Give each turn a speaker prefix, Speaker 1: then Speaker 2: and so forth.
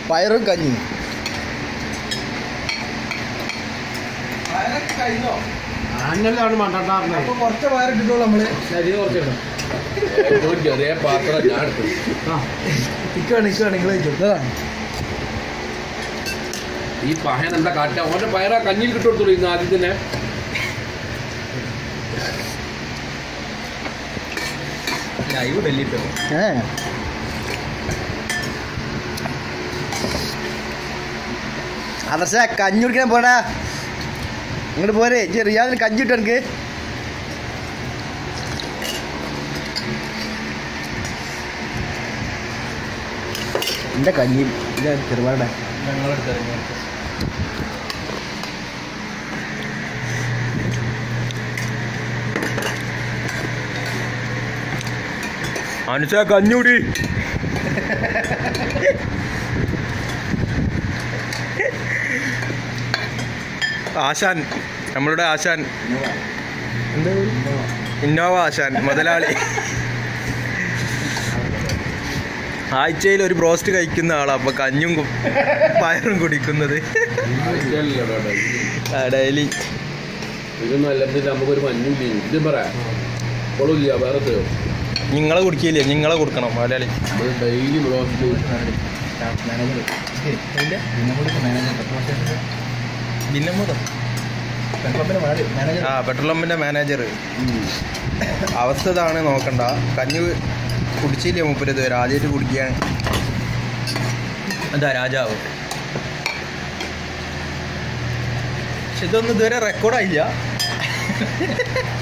Speaker 1: പയറും കഞ്ഞി
Speaker 2: അന്നല്ലാണ് മണ്ടാറിനെ
Speaker 1: അപ്പൊ കുറച്ച് പയർ ഇട്ടിട്ടുള്ളൂ നമ്മള്
Speaker 2: ശരി കുറച്ചിടും
Speaker 3: ഏറ്റവും ചെറിയ പാത്രം ഞാൻ എടുത്തു
Speaker 2: ആ
Speaker 1: നിൽക്കുകയാണ് നിൽക്കുകയാണ് നിങ്ങൾ ചോദിച്ചു
Speaker 3: ഈ പഹയൻ എന്താ കാട്ടാ ഓന്റെ പയറ കഞ്ഞിയിൽ കിട്ടുകൊടുത്തു ഇന്ന് ആദ്യം തന്നെ
Speaker 1: ലൈവ് ഡൽഹിട്ടോ ഏ ആദർശ കഞ്ഞി കുടിക്കാൻ പോടാ ഇങ്ങോട്ട് പോരെ ഇജ്ജ് റിയാദിൽ കഞ്ഞി ഇട്ടോ എനിക്ക് എൻ്റെ കഞ്ഞി ഇത് ചെറുപാടെ അനുസ കഞ്ഞൂടി ആശാൻ നമ്മളുടെ ആശാൻ ഇന്നോവ ആശാൻ മുതലാളി ആഴ്ചയിൽ ഒരു ബ്രോസ്റ്റ് കഴിക്കുന്ന ആളാ അപ്പൊ കഞ്ഞും കു- പയറും കുടിക്കുന്നത് ഡെയിലി
Speaker 3: ഇതൊന്നും അല്ലെങ്കിൽ നമുക്കൊരു മഞ്ഞില്ല ഇതും പറയാം ഇപ്പോഴും ഇല്ല വേറെ എത്രയോ
Speaker 1: നിങ്ങളെ കുടിക്കില്ലേ നിങ്ങളെ കൊടുക്കണം മുതലാളി
Speaker 3: നമ്മൾ ഡെയിലി ബ്ലോസ്റ്റ്
Speaker 1: ആ പെട്രോൾ പമ്പിന്റെ മാനേജർ അവസ്ഥ ഇതാണ് നോക്കണ്ട കഞ്ഞി കുടിച്ചില്ലേ മുപ്പര് ഇതുവരെ ആദ്യമായിട്ട് കുടിക്കുകയാണ് എന്താ രാജാവ് പക്ഷെ ഇതൊന്നും ഇതുവരെ റെക്കോർഡായില്ല